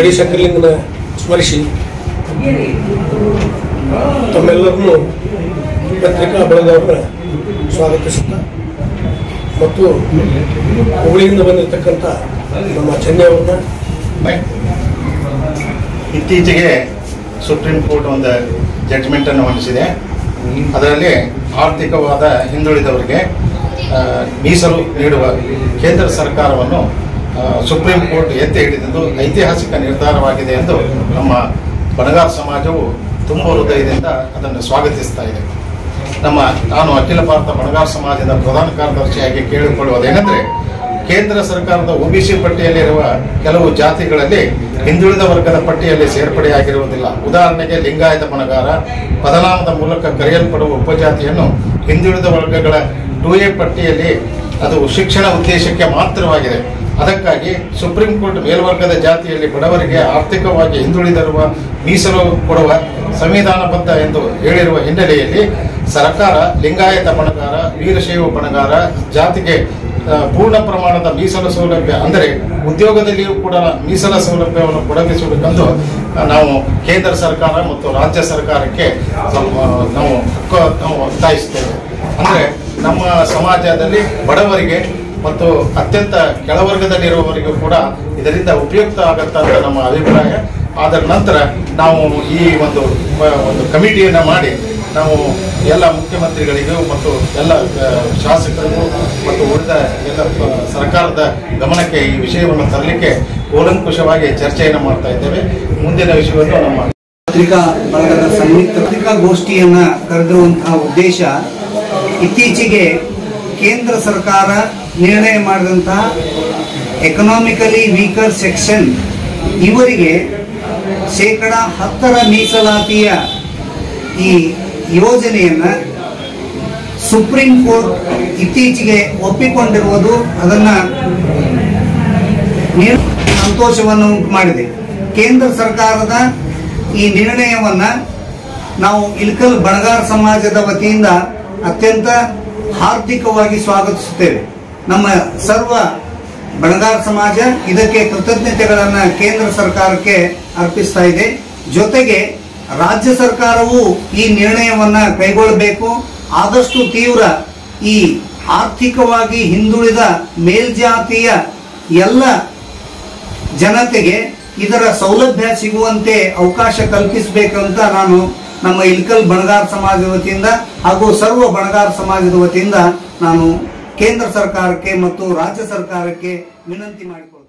ಗಡಿ ಶಂಕರಲಿಂಗನ ಸ್ಮರಿಸಿ ತಮ್ಮೆಲ್ಲರನ್ನು ಪತ್ರಿಕಾ ಬಳಗವ್ರನ್ನ ಸ್ವಾಗತಿಸುತ್ತಾ ಮತ್ತು ಹುಬ್ಬಳ್ಳಿಯಿಂದ ಬಂದಿರತಕ್ಕಂಥ ನಮ್ಮ ಚೆನ್ನೈ ಅವ್ರನ್ನ ಇತ್ತೀಚೆಗೆ ಸುಪ್ರೀಂ ಕೋರ್ಟ್ ಒಂದು ಜಡ್ಜ್ಮೆಂಟ್ ಅನ್ನು ಹೊಂದಿಸಿದೆ ಅದರಲ್ಲಿ ಆರ್ಥಿಕವಾದ ಹಿಂದುಳಿದವರಿಗೆ ಆ, ಮೀಸಲು ನೀಡುವ ಕೇಂದ್ರ ಸರ್ಕಾರವನ್ನು ಆ, ಸುಪ್ರೀಂ ಕೋರ್ಟ್ ಎತ್ತಿ ಹಿಡಿದಿದ್ದು ಐತಿಹಾಸಿಕ ನಿರ್ಧಾರವಾಗಿದೆ ಎಂದು ನಮ್ಮ ಬಣಗಾರ್ ಸಮಾಜವು ತುಂಬ ಹೃದಯದಿಂದ ಅದನ್ನು ಸ್ವಾಗತಿಸ್ತಾ ಇದೆ ನಮ್ಮ ನಾನು ಅಖಿಲ ಭಾರತ ಬಣಗಾರ್ ಸಮಾಜದ ಪ್ರಧಾನ ಕಾರ್ಯದರ್ಶಿಯಾಗಿ ಕೇಳಿಕೊಳ್ಳುವುದೇನೆಂದರೆ ಕೇಂದ್ರ ಸರ್ಕಾರದ ಒಬಿಸಿ ಪಟ್ಟಿಯಲ್ಲಿರುವ ಕೆಲವು ಜಾತಿಗಳಲ್ಲಿ ಹಿಂದುಳಿದ ವರ್ಗದ ಪಟ್ಟಿಯಲ್ಲಿ ಸೇರ್ಪಡೆಯಾಗಿರುವುದಿಲ್ಲ ಉದಾಹರಣೆಗೆ ಲಿಂಗಾಯತ ಬಣಗಾರ ಪದನಾಮದ ಮೂಲಕ ಕರೆಯಲ್ಪಡುವ ಉಪಜಾತಿಯನ್ನು ಹಿಂದುಳಿದ ವರ್ಗಗಳ ಟು ಎ ಪಟ್ಟಿಯಲ್ಲಿ ಅದು ಶಿಕ್ಷಣ ಉದ್ದೇಶಕ್ಕೆ ಮಾತ್ರವಾಗಿದೆ ಅದಕ್ಕಾಗಿ ಸುಪ್ರೀಂ ಕೋರ್ಟ್ ಮೇಲ್ವರ್ಗದ ಜಾತಿಯಲ್ಲಿ ಬಡವರಿಗೆ ಆರ್ಥಿಕವಾಗಿ ಹಿಂದುಳಿದಿರುವ ಮೀಸಲು ಕೊಡುವ ಸಂವಿಧಾನಬದ್ಧ ಎಂದು ಹೇಳಿರುವ ಹಿನ್ನೆಲೆಯಲ್ಲಿ ಸರ್ಕಾರ ಲಿಂಗಾಯತ ಬಣಗಾರ ವೀರಶೈವ ಬಣಗಾರ ಜಾತಿಗೆ ಆ, ಪೂರ್ಣ ಪ್ರಮಾಣದ ಮೀಸಲು ಸೌಲಭ್ಯ ಅಂದರೆ ಉದ್ಯೋಗದಲ್ಲಿಯೂ ಕೂಡ ಮೀಸಲ ಸೌಲಭ್ಯವನ್ನು ಒದಗಿಸಬೇಕೆಂದು ಆ, ನಾವು ಕೇಂದ್ರ ಸರ್ಕಾರ ಮತ್ತು ರಾಜ್ಯ ಸರ್ಕಾರಕ್ಕೆ ನಮ್ಮ, ನಾವು ಹಕ್ಕು ನಾವು ಒತ್ತಾಯಿಸ್ತೇವೆ ಅಂದರೆ ನಮ್ಮ ಸಮಾಜದಲ್ಲಿ ಬಡವರಿಗೆ ಮತ್ತು ಅತ್ಯಂತ ಕೆಳವರ್ಗದಲ್ಲಿರುವವರಿಗೂ ಕೂಡ ಇದರಿಂದ ಉಪಯುಕ್ತ ಆಗತ್ತ ಅಂತ ನಮ್ಮ ಅಭಿಪ್ರಾಯ ಅದರ ನಂತರ ನಾವು ಈ ಒಂದು ಮ- ಒಂದು ಕಮಿಟಿಯನ್ನು ಮಾಡಿ ನಾವು ಎಲ್ಲ ಮುಖ್ಯಮಂತ್ರಿಗಳಿಗೂ ಮತ್ತು ಎಲ್ಲ ಆ, ಶಾಸಕರಿಗೂ ಮತ್ತು ಉಳಿದ ಎಲ್ಲ ಪ- ಸರ್ಕಾರದ ಗಮನಕ್ಕೆ ಈ ವಿಷಯವನ್ನು ತರಲಿಕ್ಕೆ ಕೂಲಂಕುಷವಾಗಿ ಚರ್ಚೆಯನ್ನು ಮಾಡ್ತಾ ಇದ್ದೇವೆ ಮುಂದಿನ ವಿಷಯವನ್ನು ನಮ್ಮ ಪತ್ರಿಕಾ ಬಳಗದ ಸಂಯುಕ್ತ ಪತ್ರಿಕಾಗೋಷ್ಠಿಯನ್ನ ಕರೆದಿರುವಂತಹ ಉದ್ದೇಶ ಇತ್ತೀಚೆಗೆ ಕೇಂದ್ರ ಸರ್ಕಾರ ನಿರ್ಣಯ ಮಾಡಿದಂತಹ ಎಕನಾಮಿಕಲಿ ವೀಕರ್ ಸೆಕ್ಷನ್ ಇವರಿಗೆ ಶೇಕಡ ಹತ್ತರ ಮೀಸಲಾತಿಯ ಈ ಯೋಜನೆಯನ್ನ ಸುಪ್ರೀಂ ಕೋರ್ಟ್ ಇತ್ತೀಚೆಗೆ ಒಪ್ಪಿಕೊಂಡಿರುವುದು ಅದನ್ನ ನಿರ್- ಸಂತೋಷವನ್ನು ಉಂಟು ಮಾಡಿದೆ ಕೇಂದ್ರ ಸರ್ಕಾರದ ಈ ನಿರ್ಣಯವನ್ನ ನಾವು ಇಲ್ಕಲ್ ಬಣಗಾರ್ ಸಮಾಜದ ವತಿಯಿಂದ ಅತ್ಯಂತ ಹಾರ್ದಿಕವಾಗಿ ಸ್ವಾಗತಿಸುತ್ತೇವೆ ನಮ್ಮ ಸರ್ವ ಬಣಗಾರ್ ಸಮಾಜ ಇದಕ್ಕೆ ಕೃತಜ್ಞತೆಗಳನ್ನ ಕೇಂದ್ರ ಸರ್ಕಾರಕ್ಕೆ ಅರ್ಪಿಸ್ತಾ ಇದೆ ಜೊತೆಗೆ ರಾಜ್ಯ ಸರ್ಕಾರವು ಈ ನಿರ್ಣಯವನ್ನ ಕೈಗೊಳ್ಳಬೇಕು ಆದಷ್ಟು ತೀವ್ರ ಈ ಆರ್ಥಿಕವಾಗಿ ಹಿಂದುಳಿದ ಮೇಲ್ಜಾತಿಯ ಎಲ್ಲ ಜನತೆಗೆ ಇದರ ಸೌಲಭ್ಯ ಸಿಗುವಂತೆ ಅವಕಾಶ ಕಲ್ಪಿಸಬೇಕಂತ ನಾನು ನಮ್ಮ ಇಲ್ಕಲ್ ಬಣಗಾರ್ ಸಮಾಜದ ವತಿಯಿಂದ ಹಾಗೂ ಸರ್ವ ಬಣಗಾರ್ ಸಮಾಜದ ವತಿಯಿಂದ ನಾನು ಕೇಂದ್ರ ಸರ್ಕಾರಕ್ಕೆ ಮತ್ತು ರಾಜ್ಯ ಸರ್ಕಾರಕ್ಕೆ ವಿನಂತಿ ಮಾಡಿಕೊಳ್ಳುತ್ತೇನೆ